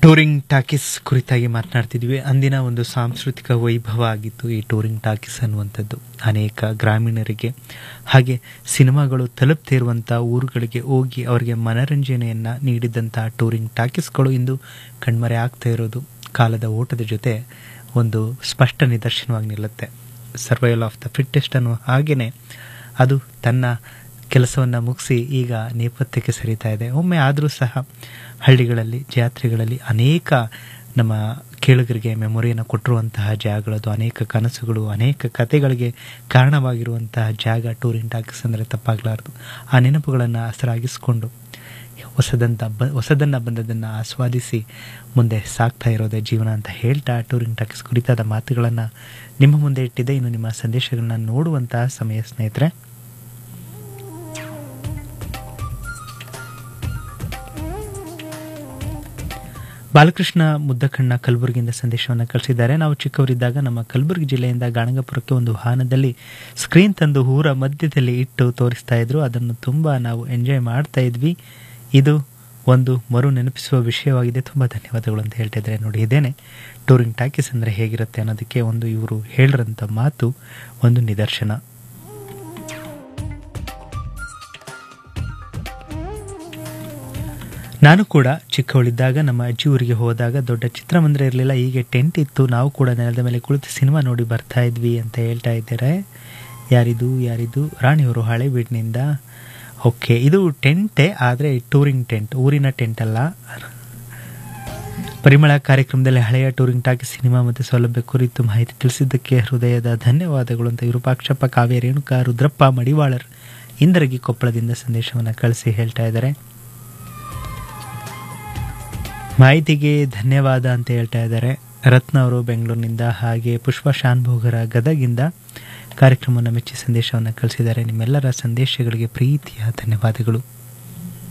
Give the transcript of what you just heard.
touring talkies ಕುರಿತಾಗಿ ಮಾತನಾಡ್ತಿದ್ವಿ ಅಂದಿನ ಒಂದು ಸಾಂಸ್ಕೃತಿಕ ವೈಭವ ಆಗಿತ್ತು ಈ ಟೂರಿಂಗ್ ಟಾಕೀಸ್ ಅನ್ನುವಂಥದ್ದು ಅನೇಕ ಗ್ರಾಮೀಣರಿಗೆ ಹಾಗೆ ಸಿನಿಮಾಗಳು ತಲುಪ್ತಿರುವಂಥ ಊರುಗಳಿಗೆ ಹೋಗಿ ಅವರಿಗೆ ಮನರಂಜನೆಯನ್ನು ನೀಡಿದಂಥ ಟೂರಿಂಗ್ ಟಾಕೀಸ್ಗಳು ಇಂದು ಕಣ್ಮರೆ ಆಗ್ತಾ ಇರೋದು ಕಾಲದ ಓಟದ ಜೊತೆ ಒಂದು ಸ್ಪಷ್ಟ ನಿದರ್ಶನವಾಗಿ ನಿಲ್ಲುತ್ತೆ ಸರ್ವೈವಲ್ ಆಫ್ ದ ಫಿಟ್ಟೆಸ್ಟ್ ಅನ್ನುವ ಹಾಗೆಯೇ ಅದು ತನ್ನ ಕೆಲಸವನ್ನು ಮುಗಿಸಿ ಈಗ ನೇಪಥ್ಯಕ್ಕೆ ಸರಿತಾ ಇದೆ ಒಮ್ಮೆ ಆದರೂ ಸಹ ಹಳ್ಳಿಗಳಲ್ಲಿ ಜಾತ್ರೆಗಳಲ್ಲಿ ಅನೇಕ ನಮ್ಮ ಕೇಳುಗರಿಗೆ ಮೆಮೊರಿಯನ್ನು ಕೊಟ್ಟಿರುವಂತಹ ಜಾಗಗಳದು ಅನೇಕ ಕನಸುಗಳು ಅನೇಕ ಕತೆಗಳಿಗೆ ಕಾರಣವಾಗಿರುವಂತಹ ಜಾಗ ಟೂರಿಂಗ್ ಟಾಕೀಸ್ ಅಂದರೆ ತಪ್ಪಾಗಲಾರದು ಆ ನೆನಪುಗಳನ್ನು ಹಸರಾಗಿಸಿಕೊಂಡು ಹೊಸದಂತ ಬ ಹೊಸದನ್ನು ಬಂದದನ್ನು ಆಸ್ವಾದಿಸಿ ಮುಂದೆ ಸಾಕ್ತಾ ಇರೋದೇ ಜೀವನ ಅಂತ ಹೇಳ್ತಾ ಟೂರಿಂಗ್ ಟಾಕೀಸ್ ಕುರಿತಾದ ಮಾತುಗಳನ್ನು ನಿಮ್ಮ ಮುಂದೆ ಇಟ್ಟಿದೆ ಇನ್ನು ನಿಮ್ಮ ಸಂದೇಶಗಳನ್ನ ನೋಡುವಂತಹ ಸಮಯ ಸ್ನೇಹಿತರೆ ಬಾಲಕೃಷ್ಣ ಮುದ್ದಕಣ್ಣ ಕಲಬುರಗಿಯಿಂದ ಸಂದೇಶವನ್ನು ಕಳಿಸಿದ್ದಾರೆ ನಾವು ಚಿಕ್ಕವರಿದ್ದಾಗ ನಮ್ಮ ಕಲಬುರಗಿ ಜಿಲ್ಲೆಯಿಂದ ಗಾಣಗಪುರಕ್ಕೆ ಒಂದು ವಾಹನದಲ್ಲಿ ಸ್ಕ್ರೀನ್ ತಂದು ಊರ ಮಧ್ಯದಲ್ಲಿ ಇಟ್ಟು ತೋರಿಸ್ತಾ ಇದ್ರು ಅದನ್ನು ತುಂಬ ನಾವು ಎಂಜಾಯ್ ಮಾಡ್ತಾ ಇದ್ವಿ ಇದು ಒಂದು ಮರು ನೆನಪಿಸುವ ವಿಷಯವಾಗಿದೆ ತುಂಬ ಧನ್ಯವಾದಗಳು ಅಂತ ಹೇಳ್ತಾ ಇದ್ದಾರೆ ನೋಡಿ ಇದೇನೆ ಟೂರಿಂಗ್ ಟಾಕೀಸ್ ಅಂದರೆ ಹೇಗಿರುತ್ತೆ ಅನ್ನೋದಕ್ಕೆ ಒಂದು ಇವರು ಹೇಳಿರಂಥ ಮಾತು ಒಂದು ನಿದರ್ಶನ ನಾನು ಕೂಡ ಚಿಕ್ಕವಳಿದ್ದಾಗ ನಮ್ಮ ಅಜ್ಜಿ ಊರಿಗೆ ಹೋದಾಗ ದೊಡ್ಡ ಚಿತ್ರಮಂದಿರ ಇರಲಿಲ್ಲ ಹೀಗೆ ಟೆಂಟ್ ಇತ್ತು ನಾವು ಕೂಡ ನೆಲದ ಮೇಲೆ ಕುಳಿತು ಸಿನಿಮಾ ನೋಡಿ ಬರ್ತಾ ಇದ್ವಿ ಅಂತ ಹೇಳ್ತಾ ಇದ್ದಾರೆ ಯಾರಿದು ಯಾರಿದು ರಾಣಿಯವರು ಹಳೆಬೀಡಿನಿಂದ ಓಕೆ ಇದು ಟೆಂಟೇ ಆದರೆ ಟೂರಿಂಗ್ ಟೆಂಟ್ ಊರಿನ ಟೆಂಟ್ ಅಲ್ಲ ಪರಿಮಳ ಕಾರ್ಯಕ್ರಮದಲ್ಲಿ ಹಳೆಯ ಟೂರಿಂಗ್ ಟಾಕಿ ಸಿನಿಮಾ ಮತ್ತು ಸೌಲಭ್ಯ ಕುರಿತು ಮಾಹಿತಿ ತಿಳಿಸಿದ್ದಕ್ಕೆ ಹೃದಯದ ಧನ್ಯವಾದಗಳು ಅಂತ ವಿರೂಪಾಕ್ಷಪ್ಪ ಕಾವ್ಯ ರೇಣುಕಾ ರುದ್ರಪ್ಪ ಮಡಿವಾಳರ್ ಇಂದರಗಿ ಕೊಪ್ಪಳದಿಂದ ಸಂದೇಶವನ್ನು ಕಳಿಸಿ ಹೇಳ್ತಾ ಇದ್ದಾರೆ ಮಾಹಿತಿಗೆ ಧನ್ಯವಾದ ಅಂತ ಹೇಳ್ತಾ ಇದ್ದಾರೆ ರತ್ನ ಅವರು ಬೆಂಗಳೂರಿನಿಂದ ಹಾಗೆ ಪುಷ್ಪ ಶಾನ್ಭೋಗರ ಗದಗಿಂದ ಕಾರ್ಯಕ್ರಮವನ್ನು ಮೆಚ್ಚಿ ಸಂದೇಶವನ್ನು ಕಳಿಸಿದ್ದಾರೆ ನಿಮ್ಮೆಲ್ಲರ ಸಂದೇಶಗಳಿಗೆ ಪ್ರೀತಿಯ ಧನ್ಯವಾದಗಳು